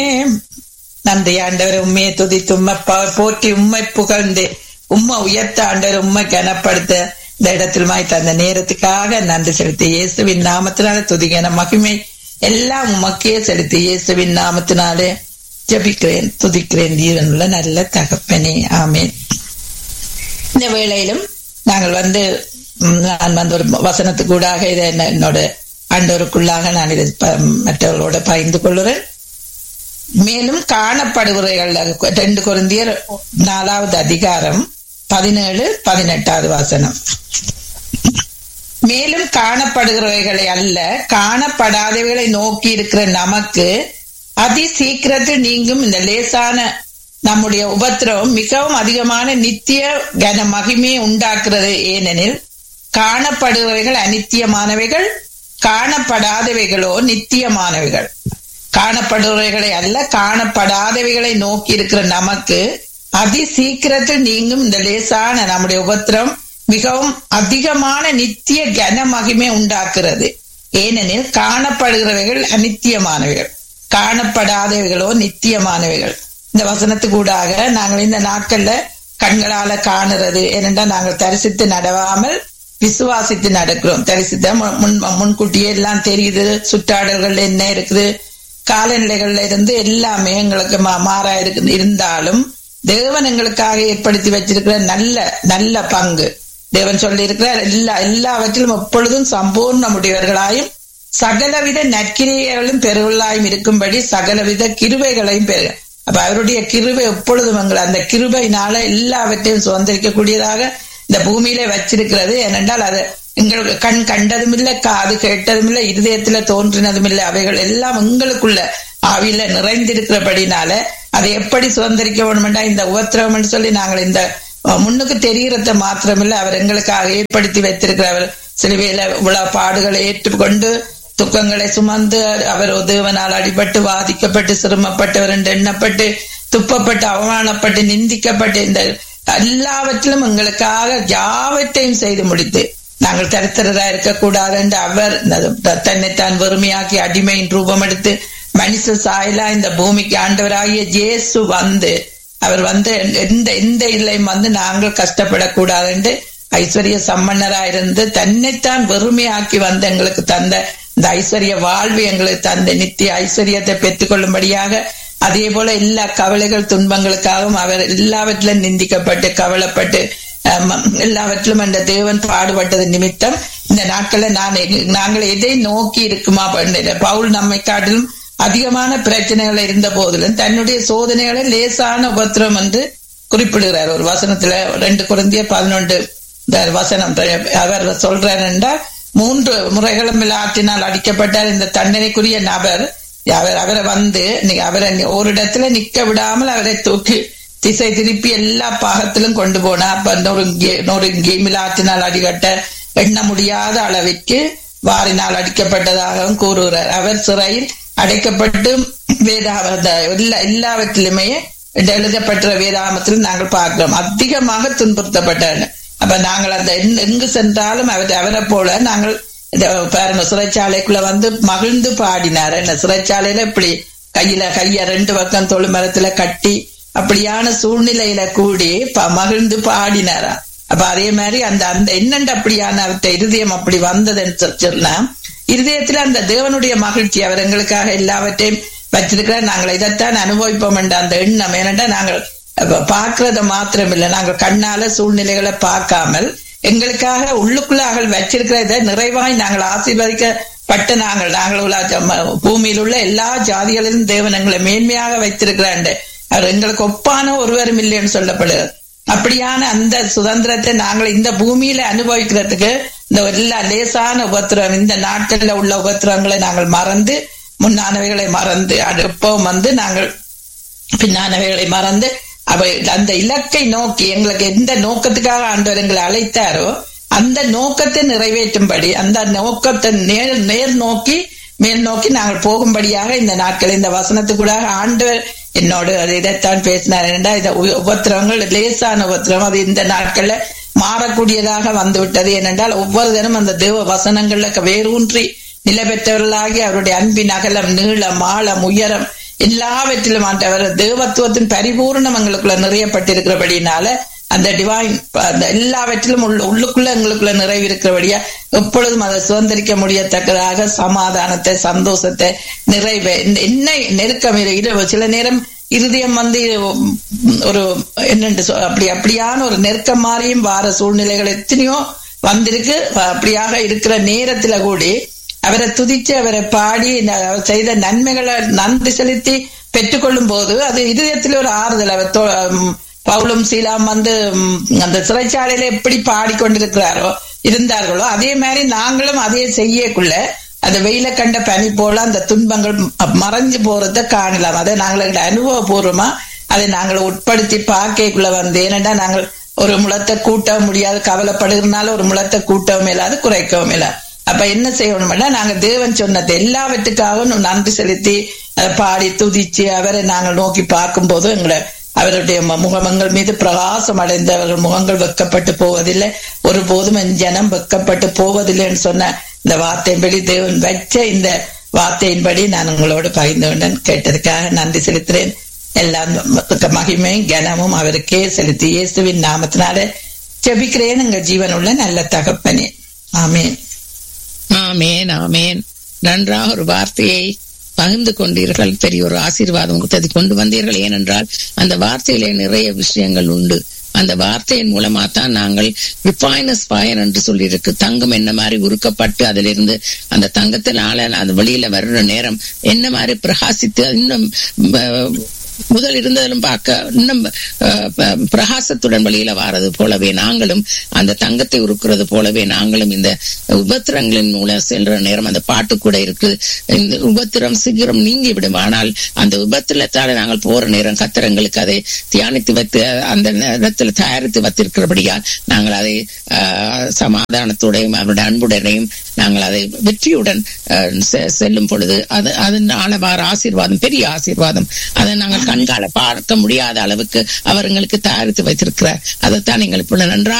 நன்றி ஆண்டவர் உண்மையை துதித்து உண்மை பா- போற்றி உண்மை புகழ்ந்து உண்மை உயர்த்த ஆண்டவர் உண்மை கனப்படுத்த இந்த இடத்தில் மாய்த்த அந்த நேரத்துக்காக நன்றி செலுத்தி இயேசுவின் நாமத்தினால துதிகன மகிமை எல்லாம் உமக்கே செலுத்தி இயேசுவின் நாமத்தினாலே ஜபிக்கிறேன் துதிக்கிறேன் ஜீவனுள்ள நல்ல தகப்பனே ஆமேன் இந்த வேளையிலும் நாங்கள் வந்து ம், நான் வந்து ஒரு வசனத்துக்கூடாக இதை என்ன- என்னோட ஆண்டவருக்குள்ளாக நான் இதை ப- மற்றவர்களோட பகிர்ந்து கொள்கிறேன் மேலும் காணப்படுகிறவைகள் ரெண்டு குருந்தியர் நாலாவது அதிகாரம் பதினேழு பதினெட்டாவது வசனம் மேலும் காணப்படுகிறவைகளை அல்ல காணப்படாதவைகளை நோக்கி இருக்கிற நமக்கு அதி சீக்கிரத்தில் நீங்கும் இந்த லேசான நம்முடைய உபத்திரவம் மிகவும் அதிகமான நித்திய கன மகிமையை உண்டாக்குறது ஏனெனில் காணப்படுகிறவைகள் அநித்தியமானவைகள் காணப்படாதவைகளோ நித்தியமானவைகள் காணப்படுகிறவைகளை அல்ல காணப்படாதவைகளை நோக்கி இருக்கிற நமக்கு அதி சீக்கிரத்தில் நீங்கும் இந்த லேசான நம்முடைய உபத்திரம் மிகவும் அதிகமான நித்திய கன மகிமை உண்டாக்குறது ஏனெனில் காணப்படுகிறவைகள் அநித்தியமானவைகள் காணப்படாதவைகளோ நித்தியமானவைகள் இந்த வசனத்துக்கூடாக நாங்கள் இந்த நாட்கள்ல கண்களால காணுறது ஏனென்றால் நாங்கள் தரிசித்து நடவாமல் விசுவாசித்து நடக்கிறோம் தரிசித்த முன் முன்- முன்கூட்டியே எல்லாம் தெரியுது சுற்றாடல்கள் என்ன இருக்குது காலநிலைகள்ல இருந்து எல்லாமே எங்களுக்கு மா- மாறா இருக்கு இருந்தாலும் தேவன் எங்களுக்காக ஏற்படுத்தி வச்சிருக்கிற நல்ல நல்ல பங்கு தேவன் சொல்லி இருக்கிறார் எல்லா எல்லாவற்றிலும் எப்பொழுதும் சம்பூர்ண முடிவர்களாயும் சகலவித நற்கிரியைகளும் பெருவர்களாயும் இருக்கும்படி சகலவித கிருபைகளையும் பெரு அப்ப அவருடைய கிருபை எப்பொழுதும் எங்கள் அந்த கிருபையினால எல்லாவற்றையும் சுதந்திரிக்கக்கூடியதாக இந்த பூமியில வச்சிருக்கிறது ஏனென்றால் அது எங்களுக்கு கண் கண்டதும் இல்லை காது கேட்டதும் இல்லை இருதயத்துல தோன்றினதும் இல்லை அவைகள் எல்லாம் எங்களுக்குள்ள ஆவியில நிறைந்திருக்கிறபடினால அதை எப்படி சுதந்திரிக்க வேணுமெண்டா இந்த உபத்திரவம் சொல்லி நாங்கள் இந்த அஹ், முன்னுக்கு தெரிகிறத மாத்திரமில்லை அவர் எங்களுக்காக ஏற்படுத்தி வைத்திருக்கிறவர் சிலுவையில இவ்வளவு பாடுகளை ஏற்றுக்கொண்டு துக்கங்களை சுமந்து அவர் தேவனால் அடிபட்டு வாதிக்கப்பட்டு சிரமப்பட்டவர் என்று எண்ணப்பட்டு துப்பப்பட்டு அவமானப்பட்டு நிந்திக்கப்பட்டு இந்த எல்லாவற்றிலும் எங்களுக்காக யாவற்றையும் செய்து முடித்து நாங்கள் தரித்திரரா இருக்கக்கூடாது என்று அவர் இந்த தன்னைத்தான் வெறுமையாக்கி அடிமையின் ரூபம் எடுத்து மனுஷ சாயலா இந்த பூமிக்கு ஆண்டவராகிய இயேசு வந்து அவர் வந்து எந்த எந்த இல்லையும் வந்து நாங்கள் கஷ்டப்படக்கூடாது என்று ஐஸ்வர்ய சம்பன்னரா இருந்து தன்னைத்தான் வெறுமையாக்கி வந்து எங்களுக்கு தந்த இந்த ஐஸ்வர்ய வாழ்வு எங்களுக்கு தந்த நித்திய ஐஸ்வர்யத்தை பெற்றுக்கொள்ளும்படியாக அதே போல எல்லா கவலைகள் துன்பங்களுக்காகவும் அவர் எல்லாவற்றிலும் நிந்திக்கப்பட்டு கவலைப்பட்டு ஆம், எல்லாவற்றிலும் அந்த தேவன் பாடுபட்டது நிமித்தம் இந்த நாட்களை நான் எங்க- நாங்கள் எதை நோக்கி இருக்குமா பண்ணல பவுல் நம்மை காட்டிலும் அதிகமான பிரச்சனைகள் இருந்த போதிலும் தன்னுடைய சோதனைகளை லேசான உபத்திரம் என்று குறிப்பிடுகிறார் ஒரு வசனத்துல ரெண்டு குழந்தைய பதினொன்று இந்த வசனம் அவர் சொல்றார் என்றால் மூன்று முறைகளும் ஆற்றினால் அடிக்கப்பட்டார் இந்த தண்டனைக்குரிய நபர் அவர் அவரை வந்து நீ- அவரை ஒரு இடத்துல நிக்க விடாமல் அவரை தூக்கி திசை திருப்பி எல்லா பாகத்திலும் கொண்டு போனா அப்ப நொறுங்கி நொறுங்கி மிலாற்றினால் அடிகட்ட எண்ண முடியாத அளவிற்கு வாரினால் அடிக்கப்பட்டதாகவும் கூறுகிறார் அவர் சிறையில் அடைக்கப்பட்டு வேதாவத எல்லா எல்லாவற்றிலுமே எழுதப்பட்ட வேதாமத்தில் நாங்கள் பார்க்கிறோம் அதிகமாக துன்புறுத்தப்பட்டார் அப்ப நாங்கள் அந்த எங்க- எங்கு சென்றாலும் அவர் அவரை போல நாங்கள் இந்த பாருங்க சிறைச்சாலைக்குள்ள வந்து மகிழ்ந்து பாடினார் என்ன சிறைச்சாலையில இப்படி கையில கைய ரெண்டு பக்கம் தொழு மரத்துல கட்டி அப்படியான சூழ்நிலையில கூடி ப- மகிழ்ந்து பாடினாரா அப்ப அதே மாதிரி அந்த அந்த என்னண்டு அப்படியான அவர்கிட்ட இருதயம் அப்படி வந்ததுன்னு சொ- சொன்னா இருதயத்துல அந்த தேவனுடைய மகிழ்ச்சி அவர் எங்களுக்காக எல்லாவற்றையும் வச்சிருக்கிறார் நாங்கள் இதைத்தான் அனுபவிப்போம் என்ற அந்த எண்ணம் ஏனென்றா நாங்கள் அப்ப பார்க்கறத மாத்திரம் இல்லை நாங்கள் கண்ணால சூழ்நிலைகளை பார்க்காமல் எங்களுக்காக உள்ளுக்குள்ளாக வச்சிருக்கிறத நிறைவாய் நாங்கள் ஆசீர்வதிக்கப்பட்ட நாங்கள் நாங்கள் உள்ள ஜம்ம- பூமியில் உள்ள எல்லா ஜாதிகளிலும் தேவன் எங்களை மேன்மையாக வைத்திருக்கிறாண்டு அவர் எங்களுக்கு ஒப்பான ஒருவரும் இல்லைன்னு சொல்லப்படுகிறது அப்படியான அந்த சுதந்திரத்தை நாங்கள் இந்த பூமியில அனுபவிக்கிறதுக்கு இந்த எல்லா லேசான உபத்திரம் இந்த நாட்களில் உள்ள உபத்திரங்களை நாங்கள் மறந்து முன்னானவைகளை மறந்து அடுப்பவும் வந்து நாங்கள் பின்னானவைகளை மறந்து அவை அந்த இலக்கை நோக்கி எங்களுக்கு எந்த நோக்கத்துக்காக ஆண்டவர் எங்களை அழைத்தாரோ அந்த நோக்கத்தை நிறைவேற்றும்படி அந்த நோக்கத்தை நேர் நேர் நோக்கி மேல் நோக்கி நாங்கள் போகும்படியாக இந்த நாட்கள் இந்த வசனத்துக்கூடாக ஆண்டவர் என்னோடு அது இதைத்தான் பேசினார் என்றால் இந்த உ- உபத்திரவங்கள் லேசான உபத்திரவம் அது இந்த நாட்கள்ல மாறக்கூடியதாக வந்து விட்டது ஏனென்றால் ஒவ்வொரு தினம் அந்த தேவ வசனங்கள்ல வேரூன்றி நிலை பெற்றவர்களாகி அவருடைய அன்பின் அகலம் நீளம் ஆழம் உயரம் எல்லாவற்றிலும் ஆண்டவர் தேவத்துவத்தின் பரிபூர்ணம் எங்களுக்குள்ள நிறையப்பட்டிருக்கிறபடினால அந்த டிவைன் அந்த எல்லாவற்றிலும் உள்ள உள்ளுக்குள்ள எங்களுக்குள்ள நிறைவு இருக்கிறபடியா எப்பொழுதும் அதை சுதந்திரிக்க முடியத்தக்கதாக சமாதானத்தை சந்தோஷத்தை நிறைவை என்ன நெருக்கம் இரு- சில நேரம் இருதயம் வந்து ஒரு என்னென்று சொல் அப்படி அப்படியான ஒரு நெருக்கம் மாதிரியும் வார சூழ்நிலைகள் எத்தனையோ வந்திருக்கு அப்படியாக இருக்கிற நேரத்துல கூடி அவரை துதிச்சு அவரை பாடி ந- அவர் செய்த நன்மைகளை நன்றி செலுத்தி பெற்றுக்கொள்ளும் போது அது இதயத்தில் ஒரு ஆறுதல் அவர் தோ- ம், பவுலும் சீலாம் வந்து ம், அந்த சிறைச்சாலையில எப்படி பாடிக்கொண்டிருக்கிறாரோ இருந்தார்களோ அதே மாதிரி நாங்களும் அதே செய்யக்குள்ள அந்த வெயில கண்ட பனி போல அந்த துன்பங்கள் ம- மறைஞ்சு போறத காணலாம் அதை நாங்கள் அனுபவபூர்வமா அதை நாங்கள் உட்படுத்தி பார்க்கக்குள்ள வந்து ஏனென்றா நாங்கள் ஒரு முளத்தை கூட்டவும் முடியாது கவலைப்படுகிறதுனால ஒரு முளத்தை கூட்டவும் இல்லாது குறைக்கவும் இல்லை அப்ப என்ன செய்யணும்னா நாங்க தேவன் சொன்னது எல்லாவற்றுக்காகவும் நன்றி செலுத்தி அதை பாடி துதிச்சு அவரை நாங்கள் நோக்கி பார்க்கும் போது எங்களை அவருடைய ம- முகமங்கள் மீது பிரகாசம் அடைந்த அவர்கள் முகங்கள் வெக்கப்பட்டு போவதில்லை ஒருபோதும் என் ஜனம் வெக்கப்பட்டு போவதில்லைன்னு சொன்ன இந்த வார்த்தையின்படி தேவன் வச்ச இந்த வார்த்தையின்படி நான் உங்களோடு பகிர்ந்து கொண்டேன் கேட்டதுக்காக நன்றி செலுத்துறேன் எல்லாம் மகிமையும் கனமும் அவருக்கே செலுத்தி இயேசுவின் நாமத்தினால ஜெபிக்கிறேன் எங்கள் ஜீவனுள்ள நல்ல தகப்பனே ஆமென் ஆமேன் ஆமேன் நன்றாக ஒரு வார்த்தையை பகிர்ந்து கொண்டீர்கள் பெரிய ஒரு ஆசீர்வாதம் உங்களுக்கு அதை கொண்டு வந்தீர்கள் ஏனென்றால் அந்த வார்த்தையிலே நிறைய விஷயங்கள் உண்டு அந்த வார்த்தையின் மூலமா தான் நாங்கள் ரிஃபைனஸ் பயன் என்று சொல்லியிருக்கு தங்கம் என்ன மாதிரி உருக்கப்பட்டு அதிலிருந்து அந்த தங்கத்தினால அது வெளியில வர்ற நேரம் என்ன மாதிரி பிரகாசித்து இன்னும் அஹ், முதல் இருந்ததிலும் பார்க்க இன்னும் அஹ், ப- பிரகாசத்துடன் வெளியில வாரது போலவே நாங்களும் அந்த தங்கத்தை உருக்குறது போலவே நாங்களும் இந்த உபத்திரங்களின் மூலம் செல்ற நேரம் அந்த பாட்டு கூட இருக்கு இந்த உபத்திரம் சீக்கிரம் நீங்கி விடும் ஆனால் அந்த உபத்திரத்தால நாங்கள் போற நேரம் கத்திரங்களுக்கு அதை தியானித்து வைத்து அந்த நேரத்தில் தயாரித்து வைத்திருக்கிறபடியால் நாங்கள் அதை ஆஹ், சமாதானத்துடையும் அவருடைய அன்புடனையும் நாங்கள் அதை வெற்றியுடன் ஆஹ், செ- செல்லும் பொழுது அது அதனால வர ஆசீர்வாதம் பெரிய ஆசீர்வாதம் அதை நாங்கள் கண்கால பார்க்க முடியாத அளவுக்கு அவர் எங்களுக்கு தயாரித்து வைத்திருக்கிறார் அதைத்தான் நீங்கள் இப்பொழுது நன்றாக